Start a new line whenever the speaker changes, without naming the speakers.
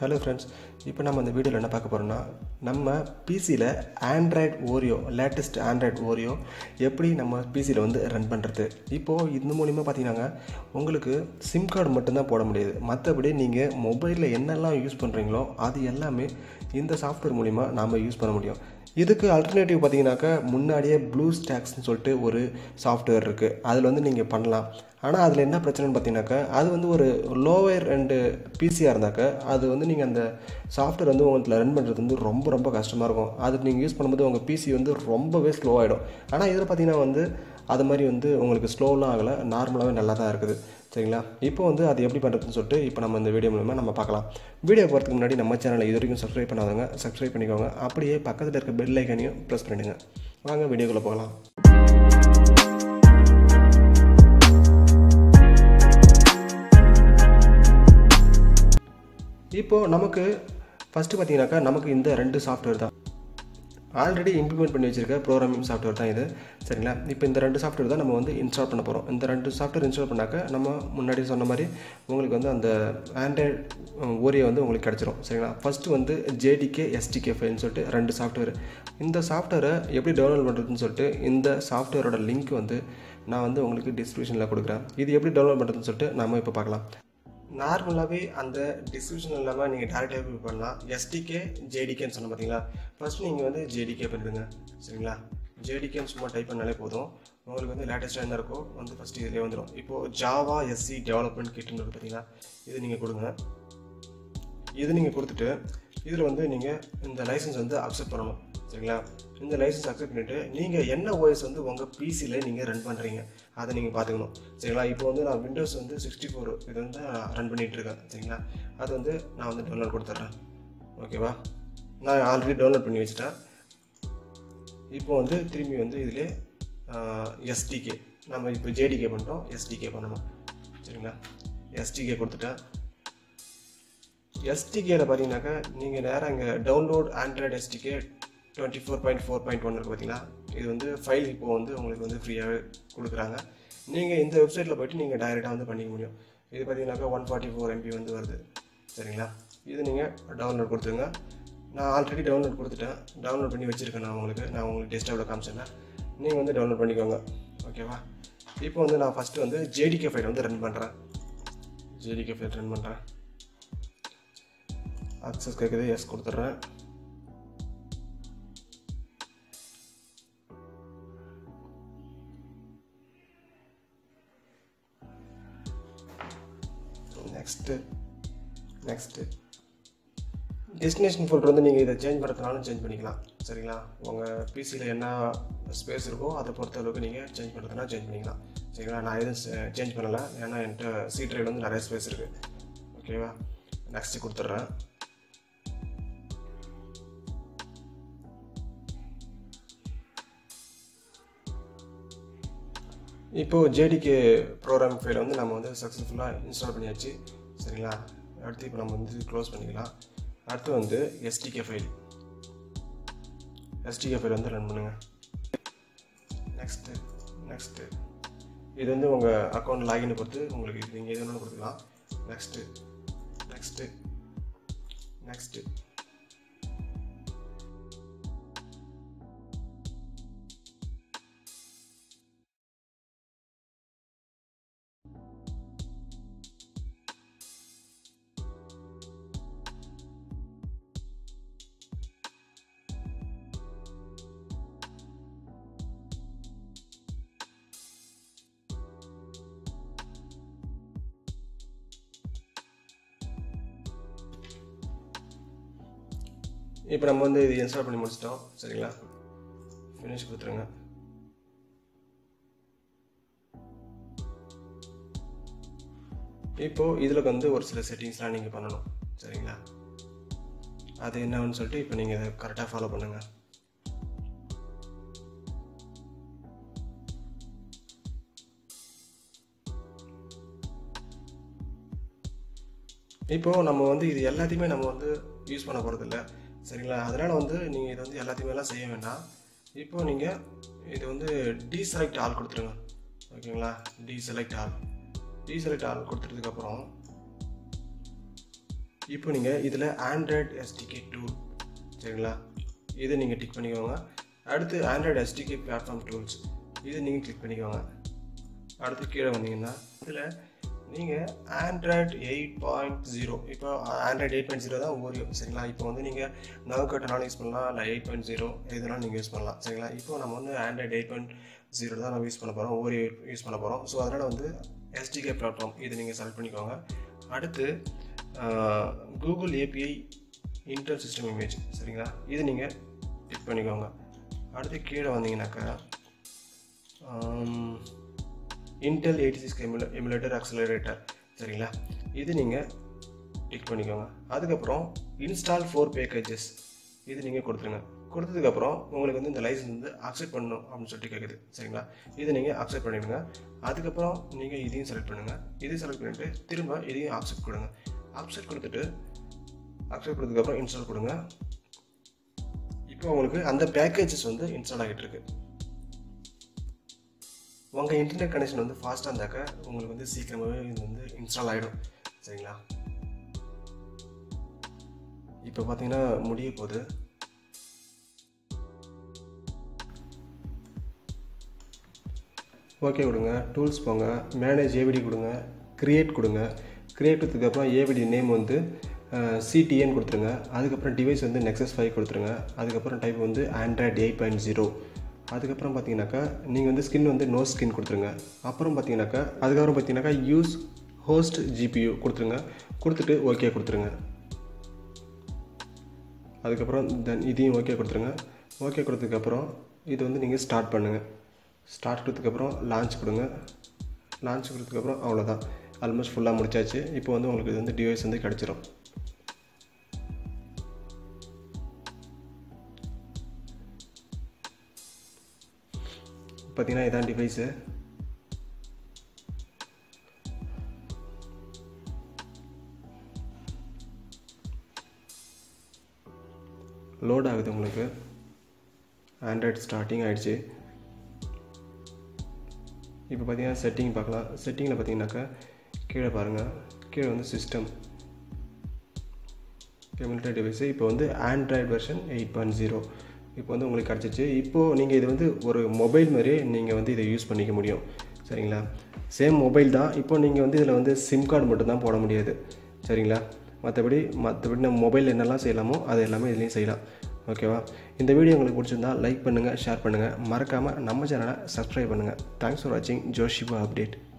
hello friends இப்போ நம்ம இந்த வீடியோவில் என்ன பார்க்க போகிறோம்னா நம்ம பிசியில் Android Oreo latest Android Oreo எப்படி நம்ம பிசியில் வந்து ரன் பண்ணுறது இப்போது இந்த மூலிமா பார்த்தீங்கன்னா உங்களுக்கு சிம் கார்டு மட்டும்தான் போட முடியாது மற்றபடி நீங்கள் மொபைலில் என்னெல்லாம் யூஸ் பண்ணுறீங்களோ அது எல்லாமே இந்த சாஃப்ட்வேர் மூலிமா நாம் யூஸ் பண்ண முடியும் இதுக்கு அல்டர்னேட்டிவ் பார்த்தீங்கன்னாக்கா முன்னாடியே ப்ளூ ஸ்டாக்ஸ்னு சொல்லிட்டு ஒரு சாஃப்ட்வேர் இருக்குது அதில் வந்து நீங்கள் பண்ணலாம் ஆனால் அதில் என்ன பிரச்சனைன்னு பார்த்தீங்கன்னாக்கா அது வந்து ஒரு லோவர் அண்டு பிசியாக இருந்தாக்கா அது வந்து நீங்கள் அந்த சாஃப்ட்வேர் வந்து உங்களுக்கு ரன் பண்ணுறது வந்து ரொம்ப ரொம்ப கஷ்டமாக இருக்கும் அது நீங்கள் யூஸ் பண்ணும்போது உங்கள் பிசி வந்து ரொம்பவே ஸ்லோ ஆகிடும் ஆனால் இதில் பார்த்தீங்கன்னா வந்து அது மாதிரி வந்து உங்களுக்கு ஸ்லோலாம் ஆகலை நார்மலாகவே நல்லா தான் இருக்குது சரிங்களா இப்போ வந்து அது எப்படி பண்ணுறதுன்னு சொல்லிட்டு இப்போ நம்ம இந்த வீடியோ மூலமாக நம்ம பார்க்கலாம் வீடியோ போகிறதுக்கு முன்னாடி நம்ம சேனலை இது வரைக்கும் சப்ஸ்கிரைப் பண்ணாதவங்க சப்ஸ்கிரைப் பண்ணிக்கோங்க அப்படியே பக்கத்தில் இருக்க பெல் ஐக்கனையும் ப்ரெஸ் பண்ணிவிடுங்க வாங்க வீடியோக்குள்ளே போகலாம் இப்போது நமக்கு ஃபஸ்ட்டு பார்த்தீங்கன்னாக்கா நமக்கு இந்த ரெண்டு சாஃப்ட்வேர் தான் ஆல்ரெடி இம்ப்ளிமெண்ட் பண்ணி வச்சிருக்க ப்ரோக்ராமிங் சாஃப்ட்வேர் தான் இது சரிங்களா இப்போ இந்த ரெண்டு சாஃப்ட்வேர் தான் நம்ம வந்து இன்ஸ்டால் பண்ண போகிறோம் இந்த ரெண்டு சாஃப்ட்வேர் இன்ஸ்டால் பண்ணாக்க நம்ம முன்னாடி சொன்ன மாதிரி உங்களுக்கு வந்து அந்த ஆண்ட்ராய்ட் ஓரியை வந்து உங்களுக்கு கிடச்சிரும் சரிங்களா ஃபஸ்ட்டு வந்து ஜேடிகே எஸ்டிகே ஃபைல்னு சொல்லிட்டு ரெண்டு சாஃப்ட்வேர் இந்த சாஃப்ட்வேரை எப்படி டவுன்லோட் பண்ணுறதுன்னு சொல்லிட்டு இந்த சாஃப்ட்வேரோட லிங்க் வந்து நான் வந்து உங்களுக்கு டிஸ்கிரிப்ஷனில் கொடுக்குறேன் இது எப்படி டவுன்லோட் பண்ணுறதுன்னு சொல்லிட்டு நம்ம இப்போ பார்க்கலாம் நார்மலாகவே அந்த டிஸ்கிரிப்ஷன் இல்லாமல் நீங்கள் டேரெக்டாக போய் பண்ணலாம் எஸ்டிகே ஜேடிகேன்னு சொன்ன பார்த்தீங்களா ஃபஸ்ட்டு நீங்கள் வந்து ஜேடிகே பண்ணிடுங்க சரிங்களா ஜேடிகேன்னு சும்மா டைப் பண்ணாலே போதும் உங்களுக்கு வந்து லேட்டஸ்ட்டாக என்ன இருக்கோ வந்து ஃபஸ்ட்டு இதிலே வந்துடும் இப்போது ஜாவா எஸ்சி டெவலப்மெண்ட் கிட்டுன்னு இருக்கு பார்த்தீங்களா இது நீங்கள் கொடுங்க இது நீங்கள் கொடுத்துட்டு இதில் வந்து நீங்கள் இந்த லைசன்ஸ் வந்து அக்செப்ட் பண்ணணும் சரிங்களா இந்த லைசன்ஸ் அக்செப்ட் பண்ணிவிட்டு நீங்கள் என்ன ஓஎஸ் வந்து உங்கள் பிசியில் நீங்கள் ரன் பண்ணுறீங்க அதை நீங்கள் பார்த்துக்கணும் சரிங்களா இப்போ வந்து நான் விண்டோஸ் வந்து சிக்ஸ்டி ஃபோர் இது வந்து ரன் பண்ணிகிட்டு இருக்கேன் சரிங்களா அது வந்து நான் வந்து டவுன்லோட் கொடுத்துட்றேன் ஓகேவா நான் ஆல்ரெடி டவுன்லோட் பண்ணி வச்சுட்டேன் இப்போ வந்து திரும்பி வந்து இதிலே எஸ்டிகே நம்ம இப்போ ஜேடிகே பண்ணிட்டோம் எஸ்டிகே பண்ணணும் சரிங்களா எஸ்டிகே கொடுத்துட்டேன் எஸ்டிகேல பார்த்தீங்கன்னாக்கா நீங்கள் நேராக இங்கே download Android SDK twenty four point four point one இருக்குது பார்த்தீங்களா இது வந்து ஃபைல் இப்போ வந்து உங்களுக்கு வந்து ஃப்ரீயாகவே கொடுக்குறாங்க நீங்கள் இந்த வெப்சைட்டில் போய்ட்டு நீங்கள் டைரெக்டாக வந்து பண்ணிக்க முடியும் இது பார்த்தீங்கன்னாக்கா ஒன் ஃபார்ட்டி ஃபோர் எம்பி வந்து வருது சரிங்களா இது நீங்கள் டவுன்லோட் கொடுத்துருங்க நான் ஆல்ரெடி டவுன்லோட் கொடுத்துட்டேன் டவுன்லோட் பண்ணி வச்சுருக்கேன் நான் உங்களுக்கு நான் உங்களுக்கு டெஸ்க்டாப்பில் காமிச்சேன் நீங்கள் வந்து டவுன்லோட் பண்ணிக்கோங்க ஓகேவா இப்போ வந்து நான் ஃபஸ்ட்டு வந்து ஜேடிகே ஃபைல் வந்து ரன் பண்ணுறேன் ஜேடிகே ஃபைல் ரன் பண்ணுறேன் அக்சஸ் கேட்குது எஸ் கொடுத்துட்றேன் நெக்ஸ்ட்டு நெக்ஸ்ட்டு டெஸ்டினேஷன் ஃபோல்டர் வந்து நீங்கள் இதை சேஞ்ச் பண்ணுறதுனாலும் சேஞ்ச் பண்ணிக்கலாம் சரிங்களா உங்கள் பிசியில் என்ன ஸ்பேஸ் இருக்கோ அதை பொறுத்த அளவுக்கு நீங்கள் சேஞ்ச் பண்ணுறதுனா சேஞ்ச் பண்ணிக்கலாம் சரிங்களா நான் எதுவும் சேஞ்ச் பண்ணலை ஏன்னா என்கிட்ட சி ட்ரைவில் வந்து நிறைய ஸ்பேஸ் இருக்குது ஓகேவா நெக்ஸ்ட்டு கொடுத்துட்றேன் இப்போது ஜேடிகே ப்ரோக்ராம் ஃபைலை வந்து நம்ம வந்து சக்ஸஸ்ஃபுல்லாக இன்ஸ்டால் பண்ணியாச்சு சரிங்களா அடுத்து இப்போ நம்ம வந்து க்ளோஸ் பண்ணிக்கலாம் அடுத்து வந்து எஸ்டிகே ஃபைல் எஸ்டிகே ஃபைல் வந்து ரன் பண்ணுங்கள் நெக்ஸ்ட்டு நெக்ஸ்ட்டு இது வந்து உங்கள் அக்கௌண்ட் லாகினை பொறுத்து உங்களுக்கு நீங்கள் எது வேணாலும் கொடுத்துக்கலாம் நெக்ஸ்ட்டு நெக்ஸ்ட்டு நெக்ஸ்ட்டு இப்போ நம்ம வந்து இது இன்ஸ்டால் பண்ணி முடிச்சிட்டோம் சரிங்களா ஃபினிஷ் கொடுத்துருங்க இப்போது இதில் வந்து ஒரு சில செட்டிங்ஸ்லாம் நீங்கள் பண்ணணும் சரிங்களா அது என்னன்னு சொல்லிட்டு இப்போ நீங்கள் இதை கரெக்டாக ஃபாலோ பண்ணுங்கள் இப்போது நம்ம வந்து இது எல்லாத்தையுமே நம்ம வந்து யூஸ் பண்ண போகிறதில்ல சரிங்களா அதனால் வந்து நீங்கள் இது வந்து எல்லாத்தையுமேலாம் செய்ய வேண்டாம் இப்போது நீங்கள் இது வந்து டீசெலக்ட் ஆல் கொடுத்துருங்க ஓகேங்களா டீசெலக்ட் ஆல் டீசெலக்ட் ஆல் கொடுத்துட்டதுக்கப்புறம் இப்போ நீங்கள் இதில் ஆண்ட்ராய்டு எஸ்டிகே டூல் சரிங்களா இதை நீங்கள் டிக் பண்ணிக்கோங்க அடுத்து ஆண்ட்ராய்டு எஸ்டிகே பிளாட்ஃபார்ம் டூல்ஸ் இதை நீங்கள் கிளிக் பண்ணிக்கோங்க அடுத்து கீழே வந்தீங்கன்னா இதில் நீங்கள் ஆண்ட்ராய்டு எயிட் பாயிண்ட் ஜீரோ இப்போ ஆண்ட்ராய்டு எயிட் பாயிண்ட் ஜீரோ தான் ஓரியோ சரிங்களா இப்போ வந்து நீங்கள் நவ கட்டனாலும் யூஸ் பண்ணலாம் இல்லை எயிட் பாயிண்ட் ஜீரோ எதுனாலும் நீங்கள் யூஸ் பண்ணலாம் சரிங்களா இப்போ நம்ம வந்து ஆண்ட்ராய்டு எயிட் பாயிண்ட் ஜீரோ தான் நம்ம யூஸ் பண்ண போகிறோம் ஓரியோ யூஸ் பண்ண போகிறோம் ஸோ அதனால் வந்து எஸ்டிகே பிளாட்ஃபார்ம் இதை நீங்கள் செலக்ட் பண்ணிக்கோங்க அடுத்து Google API Intel system image சரிங்களா இது நீங்கள் டிக் பண்ணிக்கோங்க அடுத்து கீழே வந்தீங்கன்னாக்கா இன்டெல் எயிட்டி சிக்ஸ் எமுல எமுலேட்டர் அக்சலரேட்டர் சரிங்களா இது நீங்கள் டிக் பண்ணிக்கோங்க அதுக்கப்புறம் இன்ஸ்டால் ஃபோர் பேக்கேஜஸ் இது நீங்கள் கொடுத்துருங்க கொடுத்ததுக்கப்புறம் உங்களுக்கு வந்து இந்த லைசன்ஸ் வந்து அக்செப்ட் பண்ணணும் அப்படின்னு சொல்லிட்டு கேட்குது சரிங்களா இது நீங்கள் அக்செப்ட் பண்ணிவிடுங்க அதுக்கப்புறம் நீங்கள் இதையும் செலக்ட் பண்ணுங்கள் இதையும் செலக்ட் பண்ணிவிட்டு திரும்ப இதையும் அக்செப்ட் கொடுங்க அக்செப்ட் கொடுத்துட்டு அக்செப்ட் கொடுத்ததுக்கப்புறம் இன்ஸ்டால் கொடுங்க இப்போ உங்களுக்கு அந்த பேக்கேஜஸ் வந்து இன்ஸ்டால் ஆகிட்டு இருக்கு உங்கள் இன்டர்நெட் கனெக்ஷன் வந்து ஃபாஸ்ட்டாக இருந்தாக்க உங்களுக்கு வந்து சீக்கிரமாகவே இது வந்து இன்ஸ்டால் ஆகிடும் சரிங்களா இப்போ பார்த்தீங்கன்னா முடிய போகுது ஓகே கொடுங்க டூல்ஸ் போங்க மேனேஜ் ஏவிடி கொடுங்க க்ரியேட் கொடுங்க க்ரியேட் கொடுத்ததுக்கப்புறம் ஏவிடி நேம் வந்து சிடிஎன் கொடுத்துருங்க அதுக்கப்புறம் டிவைஸ் வந்து நெக்ஸஸ் ஃபைவ் கொடுத்துருங்க அதுக்கப்புறம் டைப் வந்து ஆண்ட்ராய்டு எயிட் பாயிண்ட் ஜீரோ அதுக்கப்புறம் பார்த்தீங்கன்னாக்கா நீங்கள் வந்து ஸ்கின் வந்து நோ ஸ்கின் கொடுத்துருங்க அப்புறம் பார்த்தீங்கன்னாக்கா அதுக்கப்புறம் பார்த்தீங்கன்னாக்கா யூஸ் ஹோஸ்ட் ஜிபியூ கொடுத்துருங்க கொடுத்துட்டு ஓகே கொடுத்துருங்க அதுக்கப்புறம் தென் இதையும் ஓகே கொடுத்துருங்க ஓகே கொடுத்ததுக்கப்புறம் இது வந்து நீங்கள் ஸ்டார்ட் பண்ணுங்கள் ஸ்டார்ட் கொடுத்ததுக்கப்புறம் லான்ச் கொடுங்க லான்ச் கொடுத்ததுக்கப்புறம் அவ்வளோதான் ஆல்மோஸ்ட் ஃபுல்லாக முடிச்சாச்சு இப்போ வந்து உங்களுக்கு இது வந்து டிவைஸ் வந்து கிடச்சிரும் பார்த்தீங்கன்னா இதான் டிவைஸு லோட் ஆகுது உங்களுக்கு ஆண்ட்ராய்டு ஸ்டார்டிங் ஆகிடுச்சு இப்போ பார்த்தீங்கன்னா செட்டிங் பார்க்கலாம் செட்டிங்கில் பார்த்தீங்கன்னாக்கா கீழே பாருங்கள் கீழே வந்து சிஸ்டம் எமுலேட்டர் டிவைஸு இப்போ வந்து Android version eight point zero இப்போ வந்து உங்களுக்கு கிடச்சிச்சு இப்போது நீங்கள் இது வந்து ஒரு மொபைல் மாதிரியே நீங்கள் வந்து இதை யூஸ் பண்ணிக்க முடியும் சரிங்களா சேம் மொபைல் தான் இப்போ நீங்கள் வந்து இதில் வந்து சிம் கார்டு மட்டும்தான் போட முடியாது சரிங்களா மற்றபடி மற்றபடி நம்ம மொபைல் என்னெல்லாம் செய்யலாமோ அது எல்லாமே இதுலேயும் செய்யலாம் ஓகேவா இந்த வீடியோ உங்களுக்கு பிடிச்சிருந்தா லைக் பண்ணுங்கள் ஷேர் பண்ணுங்கள் மறக்காமல் நம்ம சேனலை சப்ஸ்கிரைப் பண்ணுங்கள் தேங்க்ஸ் ஃபார் வாட்சிங் ஜோஷிபா அப்டேட்